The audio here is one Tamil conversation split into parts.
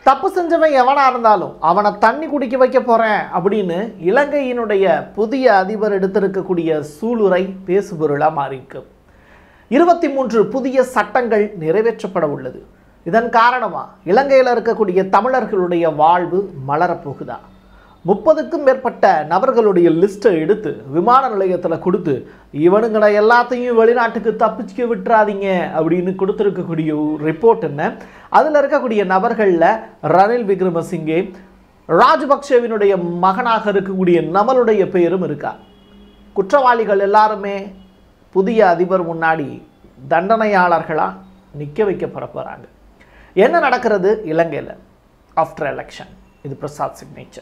தப்பு செஞ்சவன் எவனா இருந்தாலும் அவனை தண்ணி குடிக்க வைக்க போறேன் அப்படின்னு இலங்கையினுடைய புதிய அதிபர் எடுத்திருக்கக்கூடிய சூளுரை பேசுபொருளாக மாறியிருக்கு இருபத்தி மூன்று புதிய சட்டங்கள் நிறைவேற்றப்பட உள்ளது இதன் காரணமா இலங்கையில் இருக்கக்கூடிய தமிழர்களுடைய வாழ்வு மலரப்போகுதா முப்பதுக்கும் மேற்பட்ட நபர்களுடைய லிஸ்ட்டை எடுத்து விமான நிலையத்தில் கொடுத்து இவனுங்களை எல்லாத்தையும் வெளிநாட்டுக்கு தப்பிச்சுக்க விட்டுறாதீங்க அப்படின்னு கொடுத்துருக்கக்கூடிய ஒரு ரிப்போர்ட் என்ன அதில் இருக்கக்கூடிய நபர்களில் ரணில் விக்ரமசிங்கே ராஜபக்சேவினுடைய மகனாக இருக்கக்கூடிய நம்மளுடைய பெயரும் இருக்கா குற்றவாளிகள் எல்லாருமே புதிய அதிபர் முன்னாடி தண்டனையாளர்களாக நிற்க வைக்கப்பட போகிறாங்க என்ன நடக்கிறது இலங்கையில் ஆஃப்டர் எலெக்ஷன் இது பிரசாத் சிக்னேச்சர்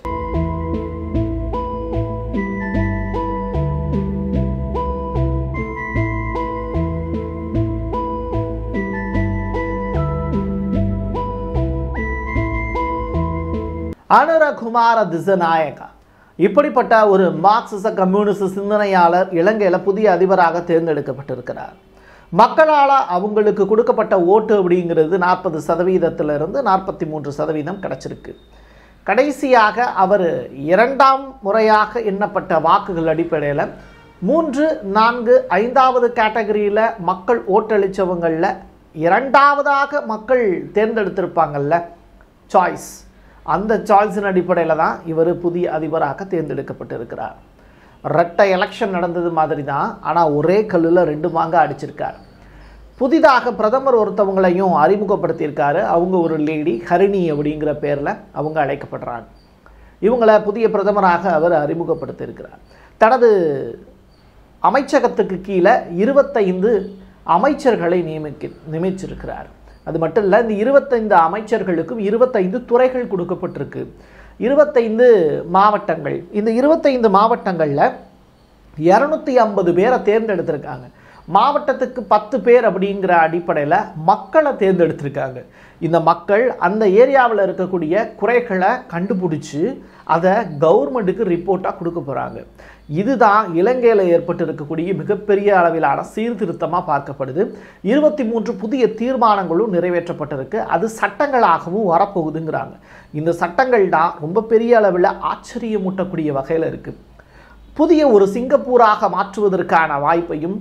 அனுரகுமார திசநாயகா இப்படிப்பட்ட ஒரு மார்க்சிச கம்யூனிஸ்ட் சிந்தனையாளர் இலங்கையில் புதிய அதிபராக தேர்ந்தெடுக்கப்பட்டிருக்கிறார் மக்களால் அவங்களுக்கு கொடுக்கப்பட்ட ஓட்டு அப்படிங்கிறது நாற்பது சதவீதத்திலிருந்து நாற்பத்தி மூன்று சதவீதம் கிடச்சிருக்கு கடைசியாக அவர் இரண்டாம் முறையாக எண்ணப்பட்ட வாக்குகள் அடிப்படையில் மூன்று நான்கு ஐந்தாவது கேட்டகரியில் மக்கள் ஓட்டளித்தவங்களில் இரண்டாவதாக மக்கள் தேர்ந்தெடுத்திருப்பாங்கல்ல சாய்ஸ் அந்த சாய்ஸின் அடிப்படையில் தான் இவர் புதிய அதிபராக தேர்ந்தெடுக்கப்பட்டிருக்கிறார் ரெட்டை எலெக்ஷன் நடந்தது மாதிரி தான் ஆனால் ஒரே கல்லில் ரெண்டு மாங்காய் அடிச்சிருக்கார் புதிதாக பிரதமர் ஒருத்தவங்களையும் அறிமுகப்படுத்தியிருக்காரு அவங்க ஒரு லேடி ஹரிணி அப்படிங்கிற பேரில் அவங்க அழைக்கப்படுறாங்க இவங்களை புதிய பிரதமராக அவர் அறிமுகப்படுத்தியிருக்கிறார் தனது அமைச்சகத்துக்கு கீழே இருபத்தைந்து அமைச்சர்களை நியமிக்க நியமிச்சிருக்கிறார் அது மட்டும் இல்லை இந்த இருபத்தைந்து அமைச்சர்களுக்கும் இருபத்தைந்து துறைகள் கொடுக்கப்பட்டிருக்கு இருபத்தைந்து மாவட்டங்கள் இந்த இருபத்தைந்து மாவட்டங்களில் இரநூத்தி ஐம்பது பேரை தேர்ந்தெடுத்திருக்காங்க மாவட்டத்துக்கு பத்து பேர் அப்படிங்கிற அடிப்படையில் மக்களை தேர்ந்தெடுத்திருக்காங்க இந்த மக்கள் அந்த ஏரியாவில் இருக்கக்கூடிய குறைகளை கண்டுபிடிச்சி அதை கவர்மெண்ட்டுக்கு ரிப்போர்ட்டாக கொடுக்க போகிறாங்க இதுதான் இலங்கையில் ஏற்பட்டு இருக்கக்கூடிய மிகப்பெரிய அளவிலான சீர்திருத்தமாக பார்க்கப்படுது இருபத்தி மூன்று புதிய தீர்மானங்களும் நிறைவேற்றப்பட்டிருக்கு அது சட்டங்களாகவும் வரப்போகுதுங்கிறாங்க இந்த சட்டங்கள் தான் ரொம்ப பெரிய அளவில் ஆச்சரியமூட்டக்கூடிய வகையில் இருக்குது புதிய ஒரு சிங்கப்பூராக மாற்றுவதற்கான வாய்ப்பையும்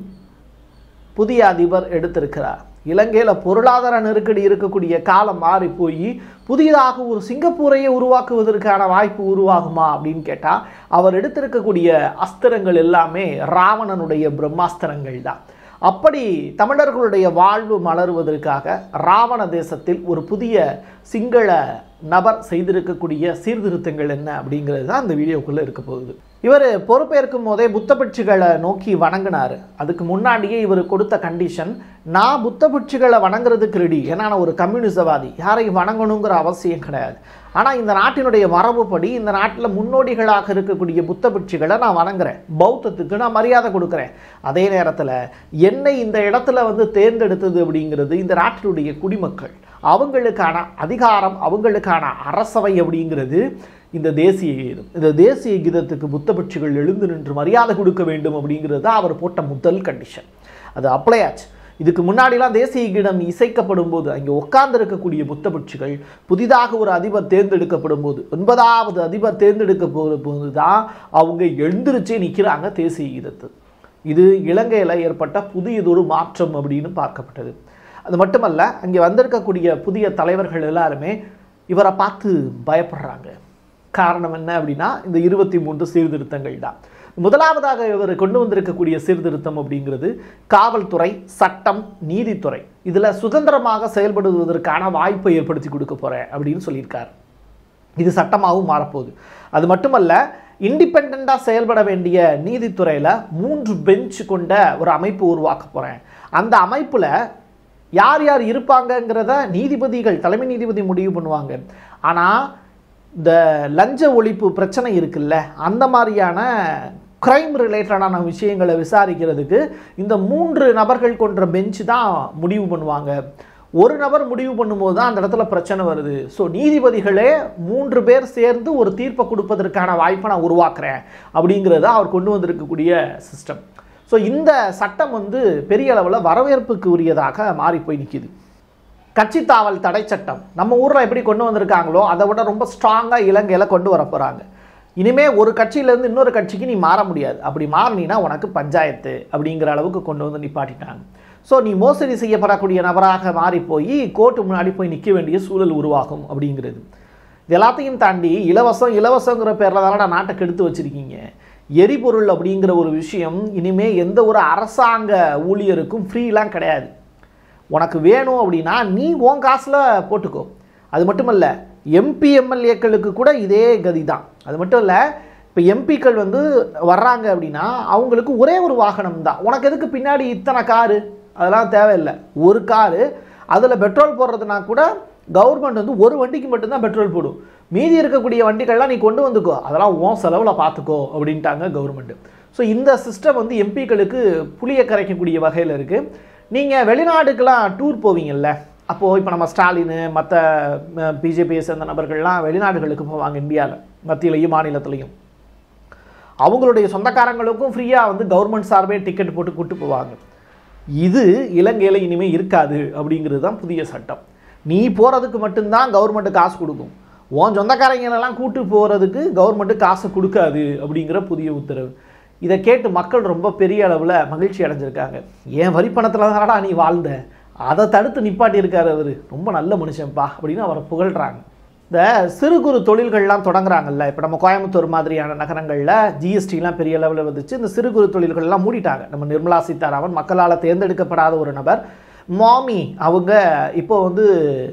புதிய அதிபர் எடுத்திருக்கிறார் இலங்கையில் பொருளாதார நெருக்கடி இருக்கக்கூடிய காலம் மாறி போய் புதிதாக ஒரு சிங்கப்பூரையே உருவாக்குவதற்கான வாய்ப்பு உருவாகுமா அப்படின்னு கேட்டால் அவர் எடுத்திருக்கக்கூடிய அஸ்திரங்கள் எல்லாமே ராவணனுடைய பிரம்மாஸ்திரங்கள் தான் அப்படி தமிழர்களுடைய வாழ்வு மலருவதற்காக ராவண தேசத்தில் ஒரு புதிய சிங்கள நபர் செய்திருக்கக்கூடிய சீர்திருத்தங்கள் என்ன அப்படிங்கிறது தான் அந்த வீடியோக்குள்ளே இருக்க போகுது இவர் பொறுப்பேற்கும் போதே புத்த பிட்சுகளை நோக்கி வணங்கினார் அதுக்கு முன்னாடியே இவர் கொடுத்த கண்டிஷன் நான் புத்த பிட்சுகளை வணங்குறதுக்கு ரெடி ஏன்னா நான் ஒரு கம்யூனிசவாதி யாரையும் வணங்கணுங்கிற அவசியம் கிடையாது ஆனால் இந்த நாட்டினுடைய மரபுப்படி இந்த நாட்டில் முன்னோடிகளாக இருக்கக்கூடிய புத்த பிட்சுகளை நான் வணங்குறேன் பௌத்தத்துக்கு நான் மரியாதை கொடுக்குறேன் அதே நேரத்தில் என்னை இந்த இடத்துல வந்து தேர்ந்தெடுத்தது அப்படிங்கிறது இந்த நாட்டினுடைய குடிமக்கள் அவங்களுக்கான அதிகாரம் அவங்களுக்கான அரசவை அப்படிங்கிறது இந்த தேசிய கீதம் இந்த தேசிய கீதத்துக்கு புத்தபட்சிகள் எழுந்து நின்று மரியாதை கொடுக்க வேண்டும் அப்படிங்கிறது தான் அவர் போட்ட முதல் கண்டிஷன் அது அப்ளை ஆச்சு இதுக்கு முன்னாடிலாம் தேசிய கீதம் இசைக்கப்படும் போது அங்கே உட்கார்ந்து இருக்கக்கூடிய புத்தபட்சிகள் புதிதாக ஒரு அதிபர் தேர்ந்தெடுக்கப்படும் போது ஒன்பதாவது அதிபர் தேர்ந்தெடுக்க போகிற போது தான் அவங்க எழுந்திருச்சே நிற்கிறாங்க தேசிய கீதத்து இது இலங்கையில் ஏற்பட்ட புதியதொரு மாற்றம் அப்படின்னு பார்க்கப்பட்டது அது மட்டுமல்ல அங்கே வந்திருக்கக்கூடிய புதிய தலைவர்கள் எல்லாருமே இவரை பார்த்து பயப்படுறாங்க காரணம் என்ன அப்படின்னா இந்த இருபத்தி மூன்று சீர்திருத்தங்கள் தான் முதலாவதாக இவர் கொண்டு வந்திருக்கக்கூடிய சீர்திருத்தம் அப்படிங்கிறது காவல்துறை சட்டம் நீதித்துறை இதில் சுதந்திரமாக செயல்படுவதற்கான வாய்ப்பை ஏற்படுத்தி கொடுக்க போகிறேன் அப்படின்னு சொல்லியிருக்கார் இது சட்டமாகவும் மாறப்போகுது அது மட்டுமல்ல இண்டிபெண்ட்டாக செயல்பட வேண்டிய நீதித்துறையில் மூன்று பெஞ்ச் கொண்ட ஒரு அமைப்பு உருவாக்க போகிறேன் அந்த அமைப்பில் யார் யார் இருப்பாங்கங்கிறத நீதிபதிகள் தலைமை நீதிபதி முடிவு பண்ணுவாங்க ஆனால் இந்த லஞ்ச ஒழிப்பு பிரச்சனை இருக்குல்ல அந்த மாதிரியான கிரைம் ரிலேட்டடான விஷயங்களை விசாரிக்கிறதுக்கு இந்த மூன்று நபர்கள் கொண்ட பெஞ்சு தான் முடிவு பண்ணுவாங்க ஒரு நபர் முடிவு பண்ணும்போது தான் அந்த இடத்துல பிரச்சனை வருது ஸோ நீதிபதிகளே மூன்று பேர் சேர்ந்து ஒரு தீர்ப்பை கொடுப்பதற்கான வாய்ப்பை நான் உருவாக்குறேன் அப்படிங்கிறத அவர் கொண்டு வந்திருக்கக்கூடிய சிஸ்டம் ஸோ இந்த சட்டம் வந்து பெரிய அளவில் வரவேற்புக்கு உரியதாக மாறி போய் நிற்கிது கட்சி தாவல் தடை சட்டம் நம்ம ஊரில் எப்படி கொண்டு வந்திருக்காங்களோ அதை விட ரொம்ப ஸ்ட்ராங்காக இலங்கையில் கொண்டு வர போகிறாங்க இனிமே ஒரு கட்சியிலேருந்து இன்னொரு கட்சிக்கு நீ மாற முடியாது அப்படி மாறினீன்னா உனக்கு பஞ்சாயத்து அப்படிங்கிற அளவுக்கு கொண்டு வந்து நிப்பாட்டிட்டாங்க ஸோ நீ மோசடி செய்யப்படக்கூடிய நபராக மாறி போய் கோர்ட்டு முன்னாடி போய் நிற்க வேண்டிய சூழல் உருவாகும் அப்படிங்கிறது இது எல்லாத்தையும் தாண்டி இலவசம் இலவசங்கிற பேரில் தானடா நாட்டை கெடுத்து வச்சுருக்கீங்க எரிபொருள் அப்படிங்கிற ஒரு விஷயம் இனிமே எந்த ஒரு அரசாங்க ஊழியருக்கும் ஃப்ரீலாம் கிடையாது உனக்கு வேணும் அப்படின்னா நீ உன் காசில் போட்டுக்கோ அது மட்டும் இல்லை எம்பி எம்எல்ஏக்களுக்கு கூட இதே கதி தான் அது மட்டும் இல்லை இப்போ எம்பிக்கள் வந்து வர்றாங்க அப்படின்னா அவங்களுக்கு ஒரே ஒரு வாகனம் தான் உனக்கு எதுக்கு பின்னாடி இத்தனை காரு அதெல்லாம் தேவையில்லை ஒரு காரு அதில் பெட்ரோல் போடுறதுனா கூட கவர்மெண்ட் வந்து ஒரு வண்டிக்கு மட்டும்தான் பெட்ரோல் போடும் மீதி இருக்கக்கூடிய வண்டிகள்லாம் நீ கொண்டு வந்துக்கோ அதெல்லாம் உன் செலவில் பார்த்துக்கோ அப்படின்ட்டாங்க கவர்மெண்ட் ஸோ இந்த சிஸ்டம் வந்து எம்பிக்களுக்கு புளிய கரைக்கக்கூடிய வகையில் இருக்குது நீங்கள் வெளிநாடுக்கெல்லாம் டூர் போவீங்கல்ல அப்போது இப்போ நம்ம ஸ்டாலின் மற்ற பிஜேபியை சேர்ந்த நபர்கள்லாம் வெளிநாடுகளுக்கு போவாங்க இந்தியாவில் மத்தியிலையும் மாநிலத்திலையும் அவங்களுடைய சொந்தக்காரங்களுக்கும் ஃப்ரீயாக வந்து கவர்மெண்ட் சார்பே டிக்கெட் போட்டு கூட்டு போவாங்க இது இலங்கையில் இனிமேல் இருக்காது அப்படிங்கிறது தான் புதிய சட்டம் நீ போகிறதுக்கு மட்டும்தான் கவர்மெண்ட்டு காசு கொடுக்கும் உன் சொந்தக்காரங்களெல்லாம் கூட்டு போகிறதுக்கு கவர்மெண்ட்டு காசு கொடுக்காது அப்படிங்கிற புதிய உத்தரவு இதை கேட்டு மக்கள் ரொம்ப பெரிய அளவில் மகிழ்ச்சி அடைஞ்சிருக்காங்க ஏன் வரி பணத்தில் தானடா நீ வாழ்ந்த அதை தடுத்து நிப்பாட்டி இருக்காரு அவர் ரொம்ப நல்ல மனுஷன்ப்பா அப்படின்னு அவரை புகழ்கிறாங்க இந்த சிறு குறு தொழில்கள்லாம் தொடங்குறாங்கல்ல இப்போ நம்ம கோயம்புத்தூர் மாதிரியான நகரங்களில் ஜிஎஸ்டிலாம் பெரிய லெவலில் வந்துச்சு இந்த சிறு குறு தொழில்கள்லாம் மூடிட்டாங்க நம்ம நிர்மலா சீதாராமன் மக்களால் தேர்ந்தெடுக்கப்படாத ஒரு நபர் மாமி அவங்க இப்போ வந்து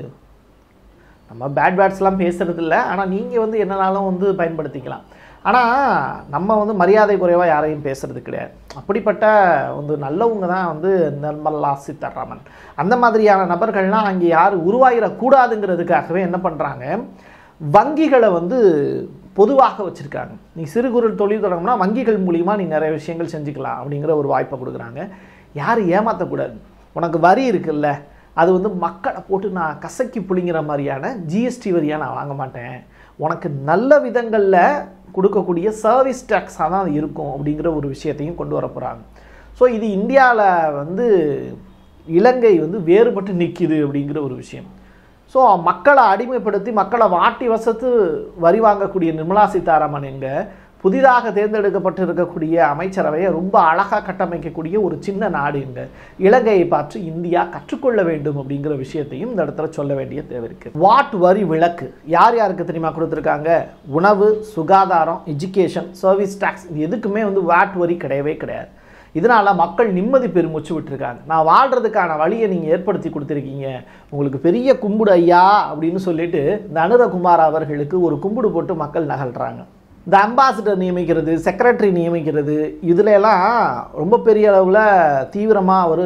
நம்ம பேட் பேட்ஸ்லாம் பேசுறது இல்லை ஆனால் நீங்கள் வந்து என்னனாலும் வந்து பயன்படுத்திக்கலாம் ஆனால் நம்ம வந்து மரியாதை குறைவாக யாரையும் பேசுறது கிடையாது அப்படிப்பட்ட வந்து நல்லவங்க தான் வந்து நிர்மலா சீதாராமன் அந்த மாதிரியான நபர்கள்லாம் அங்கே யார் உருவாகிடக்கூடாதுங்கிறதுக்காகவே என்ன பண்ணுறாங்க வங்கிகளை வந்து பொதுவாக வச்சுருக்காங்க நீ சிறு குறு தொழில் தொடங்கினா வங்கிகள் மூலிமா நீ நிறைய விஷயங்கள் செஞ்சுக்கலாம் அப்படிங்கிற ஒரு வாய்ப்பை கொடுக்குறாங்க யாரும் ஏமாற்றக்கூடாது உனக்கு வரி இருக்குல்ல அது வந்து மக்களை போட்டு நான் கசக்கி புளிங்கிற மாதிரியான ஜிஎஸ்டி வரியாக நான் வாங்க மாட்டேன் உனக்கு நல்ல விதங்களில் கொடுக்கக்கூடிய சர்வீஸ் டேக்ஸாக தான் அது இருக்கும் அப்படிங்கிற ஒரு விஷயத்தையும் கொண்டு வர போகிறாங்க ஸோ இது இந்தியாவில் வந்து இலங்கை வந்து வேறுபட்டு நிற்கிது அப்படிங்கிற ஒரு விஷயம் ஸோ மக்களை அடிமைப்படுத்தி மக்களை வாட்டி வசத்து வரி வாங்கக்கூடிய நிர்மலா சீதாராமன் எங்க புதிதாக தேர்ந்தெடுக்கப்பட்டு இருக்கக்கூடிய அமைச்சரவையை ரொம்ப அழகாக கட்டமைக்கக்கூடிய ஒரு சின்ன நாடு எங்க இலங்கையை பார்த்து இந்தியா கற்றுக்கொள்ள வேண்டும் அப்படிங்கிற விஷயத்தையும் இந்த இடத்துல சொல்ல வேண்டிய தேவை இருக்கு வாட் வரி விளக்கு யார் யாருக்கு தெரியுமா கொடுத்துருக்காங்க உணவு சுகாதாரம் எஜுகேஷன் சர்வீஸ் டேக்ஸ் இது எதுக்குமே வந்து வாட் வரி கிடையவே கிடையாது இதனால மக்கள் நிம்மதி பெருமூச்சு விட்டுருக்காங்க நான் வாழ்றதுக்கான வழியை நீங்கள் ஏற்படுத்தி கொடுத்துருக்கீங்க உங்களுக்கு பெரிய கும்பிடு ஐயா அப்படின்னு சொல்லிட்டு இந்த அனுரகுமார் அவர்களுக்கு ஒரு கும்பிடு போட்டு மக்கள் நகல்றாங்க இந்த அம்பாசிடர் நியமிக்கிறது செக்ரட்டரி நியமிக்கிறது இதுல எல்லாம் ரொம்ப பெரிய அளவில் தீவிரமாக அவர்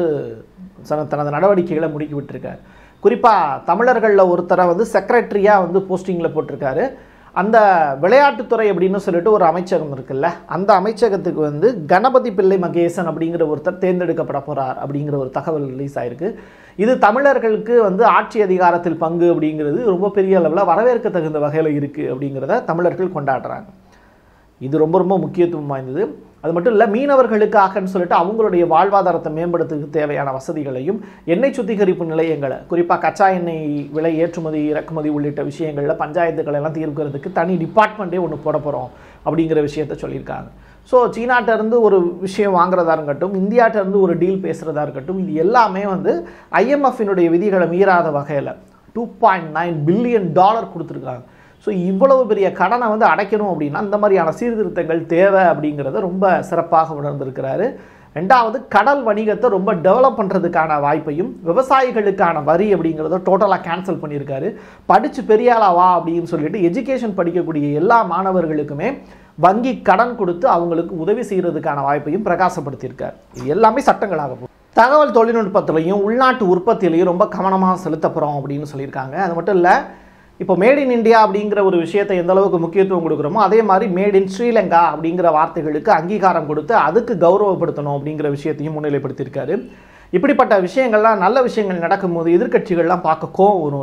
தனது நடவடிக்கைகளை முடுக்கி விட்டுருக்காரு குறிப்பாக தமிழர்களில் ஒருத்தரை வந்து செக்ரட்டரியாக வந்து போஸ்டிங்கில் போட்டிருக்காரு அந்த விளையாட்டுத்துறை அப்படின்னு சொல்லிட்டு ஒரு அமைச்சகம் இருக்குல்ல அந்த அமைச்சகத்துக்கு வந்து கணபதி பிள்ளை மகேசன் அப்படிங்கிற ஒருத்தர் தேர்ந்தெடுக்கப்பட போகிறார் அப்படிங்கிற ஒரு தகவல் ரிலீஸ் ஆயிருக்கு இது தமிழர்களுக்கு வந்து ஆட்சி அதிகாரத்தில் பங்கு அப்படிங்கிறது ரொம்ப பெரிய அளவில் வரவேற்க தகுந்த வகையில் இருக்குது அப்படிங்கிறத தமிழர்கள் கொண்டாடுறாங்க இது ரொம்ப ரொம்ப முக்கியத்துவம் வாய்ந்தது அது மட்டும் இல்லை மீனவர்களுக்காகன்னு சொல்லிட்டு அவங்களுடைய வாழ்வாதாரத்தை மேம்படுத்துறதுக்கு தேவையான வசதிகளையும் எண்ணெய் சுத்திகரிப்பு நிலையங்களை குறிப்பாக கச்சா எண்ணெய் விலை ஏற்றுமதி இறக்குமதி உள்ளிட்ட விஷயங்களில் பஞ்சாயத்துக்களை எல்லாம் தீர்க்கிறதுக்கு தனி டிபார்ட்மெண்ட்டே ஒன்று போட போகிறோம் அப்படிங்கிற விஷயத்த சொல்லியிருக்காங்க ஸோ சீனாட்டிருந்து ஒரு விஷயம் வாங்குறதா இருக்கட்டும் இந்தியாட்டிருந்து ஒரு டீல் பேசுகிறதா இருக்கட்டும் இது எல்லாமே வந்து ஐஎம்எஃபினுடைய விதிகளை மீறாத வகையில் two point nine billion dollar கொடுத்துருக்காங்க ஸோ இவ்வளவு பெரிய கடனை வந்து அடைக்கணும் அப்படின்னா இந்த மாதிரியான சீர்திருத்தங்கள் தேவை அப்படிங்கிறத ரொம்ப சிறப்பாக உணர்ந்திருக்கிறாரு ரெண்டாவது கடல் வணிகத்தை ரொம்ப டெவலப் பண்ணுறதுக்கான வாய்ப்பையும் விவசாயிகளுக்கான வரி அப்படிங்கிறத டோட்டலாக கேன்சல் பண்ணியிருக்காரு படித்து பெரிய ஆளா வா அப்படின்னு சொல்லிட்டு எஜுகேஷன் படிக்கக்கூடிய எல்லா மாணவர்களுக்குமே வங்கி கடன் கொடுத்து அவங்களுக்கு உதவி செய்கிறதுக்கான வாய்ப்பையும் பிரகாசப்படுத்தியிருக்கார் இது எல்லாமே சட்டங்களாக போகும் தகவல் தொழில்நுட்பத்திலையும் உள்நாட்டு உற்பத்தியிலையும் ரொம்ப கவனமாக செலுத்த போகிறோம் அப்படின்னு சொல்லியிருக்காங்க அது மட்டும் இல்லை இப்போ மேட் இன் இந்தியா அப்படிங்கிற ஒரு விஷயத்தை எந்த அளவுக்கு முக்கியத்துவம் கொடுக்குறோமோ அதே மாதிரி மேட் இன் ஸ்ரீலங்கா அப்படிங்கிற வார்த்தைகளுக்கு அங்கீகாரம் கொடுத்து அதுக்கு கௌரவப்படுத்தணும் அப்படிங்கிற விஷயத்தையும் முன்னிலைப்படுத்தியிருக்காரு இப்படிப்பட்ட விஷயங்கள்லாம் நல்ல விஷயங்கள் நடக்கும்போது எதிர்க்கட்சிகள்லாம் பார்க்க கோவம் வரும்ல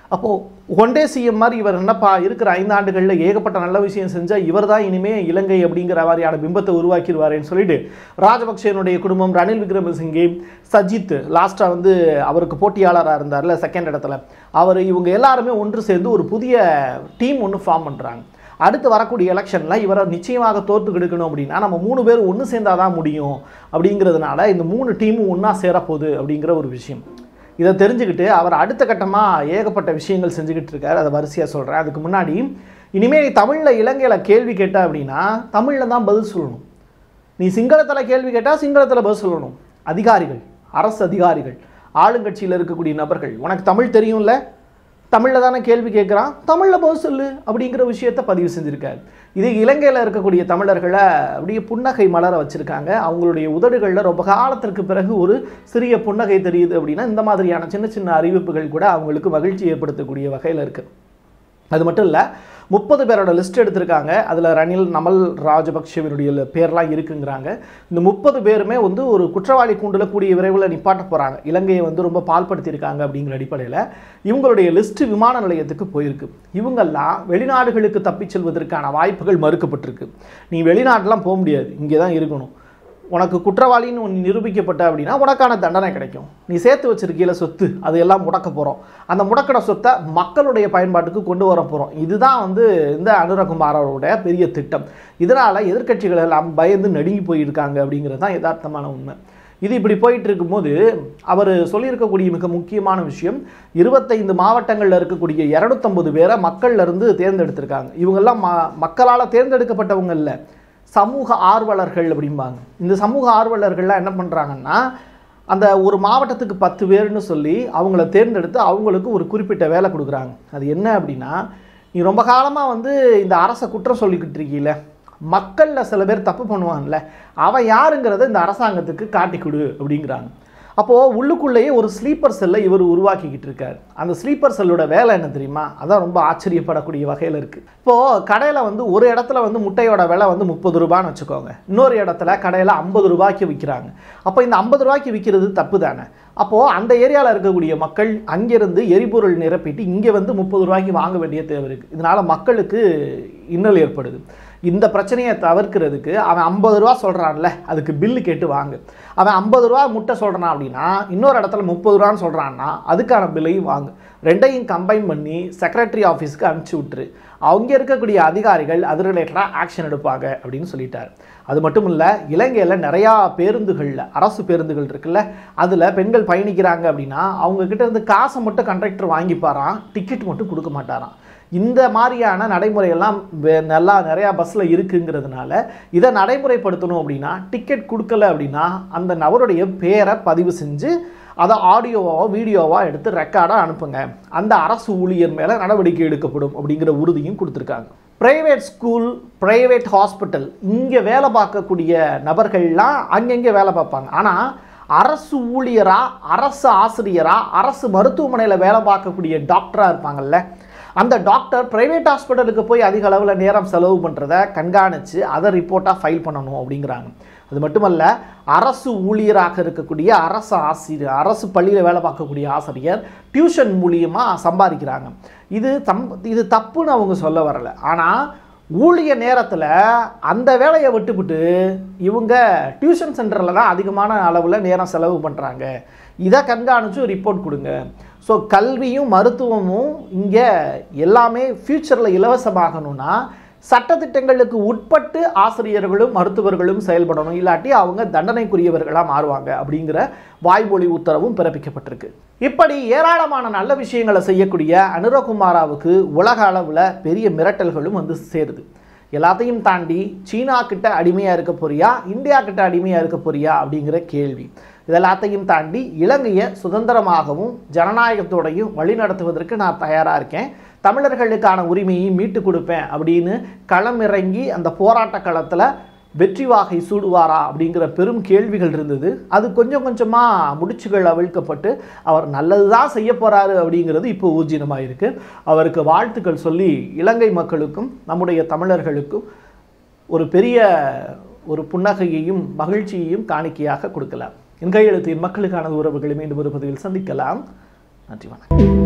அப்போது ஒன்டே சிஎம் மாதிரி இவர் என்னப்பா இருக்கிற ஐந்து ஆண்டுகளில் ஏகப்பட்ட நல்ல விஷயம் செஞ்சால் இவர் தான் இனிமே இலங்கை அப்படிங்கிற மாதிரியான பிம்பத்தை உருவாக்கிடுவாரேன்னு சொல்லிட்டு ராஜபக்சேனுடைய குடும்பம் ரணில் விக்ரமசிங்கே சஜித் லாஸ்ட்டாக வந்து அவருக்கு போட்டியாளராக இருந்தார்ல செகண்ட் இடத்துல அவர் இவங்க எல்லாருமே ஒன்று சேர்ந்து ஒரு புதிய டீம் ஒன்று ஃபார்ம் பண்ணுறாங்க அடுத்து வரக்கூடிய எலெக்ஷனில் இவரை நிச்சயமாக தோற்று கெடுக்கணும் அப்படின்னா நம்ம மூணு பேர் ஒன்று சேர்ந்தாதான் தான் முடியும் அப்படிங்கிறதுனால இந்த மூணு டீமும் ஒன்றா சேரப்போகுது அப்படிங்கிற ஒரு விஷயம் இதை தெரிஞ்சுக்கிட்டு அவர் அடுத்த கட்டமாக ஏகப்பட்ட விஷயங்கள் செஞ்சுக்கிட்டு இருக்காரு அதை வரிசையாக சொல்கிறேன் அதுக்கு முன்னாடி இனிமேல் நீ தமிழில் இலங்கையில் கேள்வி கேட்ட அப்படின்னா தமிழில் தான் பதில் சொல்லணும் நீ சிங்களத்தில் கேள்வி கேட்டால் சிங்களத்தில் பதில் சொல்லணும் அதிகாரிகள் அரசு அதிகாரிகள் ஆளுங்கட்சியில் இருக்கக்கூடிய நபர்கள் உனக்கு தமிழ் தெரியும்ல தமிழில் தானே கேள்வி கேட்குறான் தமிழில் பதில் சொல்லு அப்படிங்கிற விஷயத்த பதிவு செஞ்சுருக்காரு இது இலங்கையில் இருக்கக்கூடிய தமிழர்களை அப்படியே புன்னகை மலர வச்சுருக்காங்க அவங்களுடைய உதடுகளில் ரொம்ப காலத்திற்கு பிறகு ஒரு சிறிய புன்னகை தெரியுது அப்படின்னா இந்த மாதிரியான சின்ன சின்ன அறிவிப்புகள் கூட அவங்களுக்கு மகிழ்ச்சி ஏற்படுத்தக்கூடிய வகையில் இருக்குது அது மட்டும் இல்லை முப்பது பேரோட லிஸ்ட் எடுத்திருக்காங்க அதில் ரணில் நமல் ராஜபக்சேவினுடைய பேர்லாம் இருக்குங்கிறாங்க இந்த முப்பது பேருமே வந்து ஒரு குற்றவாளி கூண்டில் கூடிய விரைவில் நிப்பாட்ட போகிறாங்க இலங்கையை வந்து ரொம்ப பால்படுத்தியிருக்காங்க அப்படிங்கிற அடிப்படையில் இவங்களுடைய லிஸ்ட் விமான நிலையத்துக்கு போயிருக்கு இவங்கெல்லாம் வெளிநாடுகளுக்கு தப்பிச் செல்வதற்கான வாய்ப்புகள் மறுக்கப்பட்டிருக்கு நீ வெளிநாட்டெலாம் போக முடியாது இங்கே தான் இருக்கணும் உனக்கு குற்றவாளின்னு ஒன்று நிரூபிக்கப்பட்ட அப்படின்னா உனக்கான தண்டனை கிடைக்கும் நீ சேர்த்து வச்சிருக்கீல சொத்து அது எல்லாம் முடக்க போகிறோம் அந்த முடக்கிற சொத்தை மக்களுடைய பயன்பாட்டுக்கு கொண்டு வர போகிறோம் இதுதான் வந்து இந்த அனுரகுமாரோட பெரிய திட்டம் இதனால் எதிர்க்கட்சிகள் எல்லாம் பயந்து நடுங்கி போயிருக்காங்க அப்படிங்கிறது தான் யதார்த்தமான உண்மை இது இப்படி போயிட்டு இருக்கும்போது அவர் சொல்லியிருக்கக்கூடிய மிக முக்கியமான விஷயம் இருபத்தைந்து மாவட்டங்களில் இருக்கக்கூடிய இரநூத்தம்பது பேரை மக்கள்ல இருந்து தேர்ந்தெடுத்திருக்காங்க இவங்கெல்லாம் ம மக்களால் தேர்ந்தெடுக்கப்பட்டவங்க இல்லை சமூக ஆர்வலர்கள் அப்படிம்பாங்க இந்த சமூக ஆர்வலர்கள்லாம் என்ன பண்ணுறாங்கன்னா அந்த ஒரு மாவட்டத்துக்கு பத்து பேர்னு சொல்லி அவங்கள தேர்ந்தெடுத்து அவங்களுக்கு ஒரு குறிப்பிட்ட வேலை கொடுக்குறாங்க அது என்ன அப்படின்னா நீ ரொம்ப காலமாக வந்து இந்த அரசை குற்றம் சொல்லிக்கிட்டு இருக்கீல மக்களில் சில பேர் தப்பு பண்ணுவான்ல அவன் யாருங்கிறத இந்த அரசாங்கத்துக்கு காட்டி கொடு அப்படிங்கிறாங்க அப்போது உள்ளுக்குள்ளேயே ஒரு ஸ்லீப்பர் செல்லை இவர் உருவாக்கிக்கிட்டு இருக்காரு அந்த ஸ்லீப்பர் செல்லோட வேலை என்ன தெரியுமா அதான் ரொம்ப ஆச்சரியப்படக்கூடிய வகையில் இருக்குது இப்போது கடையில் வந்து ஒரு இடத்துல வந்து முட்டையோட விலை வந்து முப்பது ரூபான்னு வச்சுக்கோங்க இன்னொரு இடத்துல கடையில் ஐம்பது ரூபாய்க்கு விற்கிறாங்க அப்போ இந்த ஐம்பது ரூபாய்க்கு விற்கிறது தப்பு தானே அப்போது அந்த ஏரியாவில் இருக்கக்கூடிய மக்கள் அங்கேருந்து எரிபொருள் நிரப்பிட்டு இங்கே வந்து முப்பது ரூபாய்க்கு வாங்க வேண்டிய தேவை இருக்குது இதனால் மக்களுக்கு இன்னல் ஏற்படுது இந்த பிரச்சனையை தவிர்க்கிறதுக்கு அவன் ஐம்பது ரூபா சொல்கிறான்ல அதுக்கு பில்லு கேட்டு வாங்கு அவன் ஐம்பது ரூபா முட்டை சொல்கிறான் அப்படின்னா இன்னொரு இடத்துல முப்பது ரூபான்னு சொல்கிறான்னா அதுக்கான பில்லையும் வாங்கு ரெண்டையும் கம்பைன் பண்ணி செக்ரட்டரி ஆஃபீஸ்க்கு அனுப்பிச்சி விட்டுரு அவங்க இருக்கக்கூடிய அதிகாரிகள் அது ரிலேட்டடாக ஆக்ஷன் எடுப்பாங்க அப்படின்னு சொல்லிட்டார் அது மட்டும் இல்லை இலங்கையில் நிறையா பேருந்துகளில் அரசு பேருந்துகள் இருக்குல்ல அதில் பெண்கள் பயணிக்கிறாங்க அப்படின்னா அவங்க கிட்ட இருந்து காசை மட்டும் கண்டக்டர் வாங்கிப்பாராம் டிக்கெட் மட்டும் கொடுக்க மாட்டாராம் இந்த மாதிரியான நடைமுறையெல்லாம் வே- நல்லா நிறையா பஸ்ஸில் இருக்குங்கிறதுனால இதை நடைமுறைப்படுத்தணும் அப்படின்னா டிக்கெட் கொடுக்கல அப்படின்னா அந்த நபருடைய பேரை பதிவு செஞ்சு அதை ஆடியோவோ வீடியோவோ எடுத்து ரெக்கார்டாக அனுப்புங்க அந்த அரசு ஊழியர் மேலே நடவடிக்கை எடுக்கப்படும் அப்படிங்கிற உறுதியும் கொடுத்துருக்காங்க பிரைவேட் ஸ்கூல் பிரைவேட் ஹாஸ்பிட்டல் இங்கே வேலை பார்க்கக்கூடிய நபர்கள்லாம் அங்கங்கே வேலை பார்ப்பாங்க ஆனால் அரசு ஊழியரா அரசு ஆசிரியரா அரசு மருத்துவமனையில் வேலை பார்க்கக்கூடிய டாக்டராக இருப்பாங்கல்ல அந்த டாக்டர் பிரைவேட் ஹாஸ்பிட்டலுக்கு போய் அதிக அளவில் நேரம் செலவு பண்ணுறத கண்காணித்து அதை ரிப்போர்ட்டாக ஃபைல் பண்ணணும் அப்படிங்கிறாங்க அது மட்டுமல்ல அரசு ஊழியராக இருக்கக்கூடிய அரசு ஆசிரியர் அரசு பள்ளியில் வேலை பார்க்கக்கூடிய ஆசிரியர் டியூஷன் மூலியமாக சம்பாதிக்கிறாங்க இது தம் இது தப்புன்னு அவங்க சொல்ல வரல ஆனால் ஊழிய நேரத்தில் அந்த வேலையை விட்டுவிட்டு இவங்க டியூஷன் சென்டரில் தான் அதிகமான அளவில் நேரம் செலவு பண்ணுறாங்க இதை கண்காணிச்சு ரிப்போர்ட் கொடுங்க ஸோ கல்வியும் மருத்துவமும் இங்கே எல்லாமே ஃப்யூச்சரில் இலவசமாகணும்னா சட்டத்திட்டங்களுக்கு உட்பட்டு ஆசிரியர்களும் மருத்துவர்களும் செயல்படணும் இல்லாட்டி அவங்க தண்டனைக்குரியவர்களாக மாறுவாங்க அப்படிங்கிற வாய்மொழி உத்தரவும் பிறப்பிக்கப்பட்டிருக்கு இப்படி ஏராளமான நல்ல விஷயங்களை செய்யக்கூடிய அனுரகுமாராவுக்கு உலக அளவில் பெரிய மிரட்டல்களும் வந்து சேருது எல்லாத்தையும் தாண்டி சீனா கிட்ட அடிமையாக இருக்க போறியா இந்தியா கிட்ட அடிமையாக இருக்க போறியா அப்படிங்கிற கேள்வி இதெல்லாத்தையும் தாண்டி இலங்கையை சுதந்திரமாகவும் ஜனநாயகத்தோடையும் வழிநடத்துவதற்கு நான் தயாராக இருக்கேன் தமிழர்களுக்கான உரிமையை மீட்டு கொடுப்பேன் அப்படின்னு களம் இறங்கி அந்த போராட்ட களத்தில் வெற்றி வாகை சூடுவாரா அப்படிங்கிற பெரும் கேள்விகள் இருந்தது அது கொஞ்சம் கொஞ்சமாக முடிச்சுகள் அவிழ்க்கப்பட்டு அவர் நல்லது தான் செய்ய போகிறாரு அப்படிங்கிறது இப்போ ஊர்ஜினமாக இருக்கு அவருக்கு வாழ்த்துக்கள் சொல்லி இலங்கை மக்களுக்கும் நம்முடைய தமிழர்களுக்கும் ஒரு பெரிய ஒரு புன்னகையையும் மகிழ்ச்சியையும் காணிக்கையாக கொடுக்கலாம் என் கையெழுத்தின் மக்களுக்கான உறவுகளை மீண்டும் ஒரு பதிவில் சந்திக்கலாம் நன்றி வணக்கம்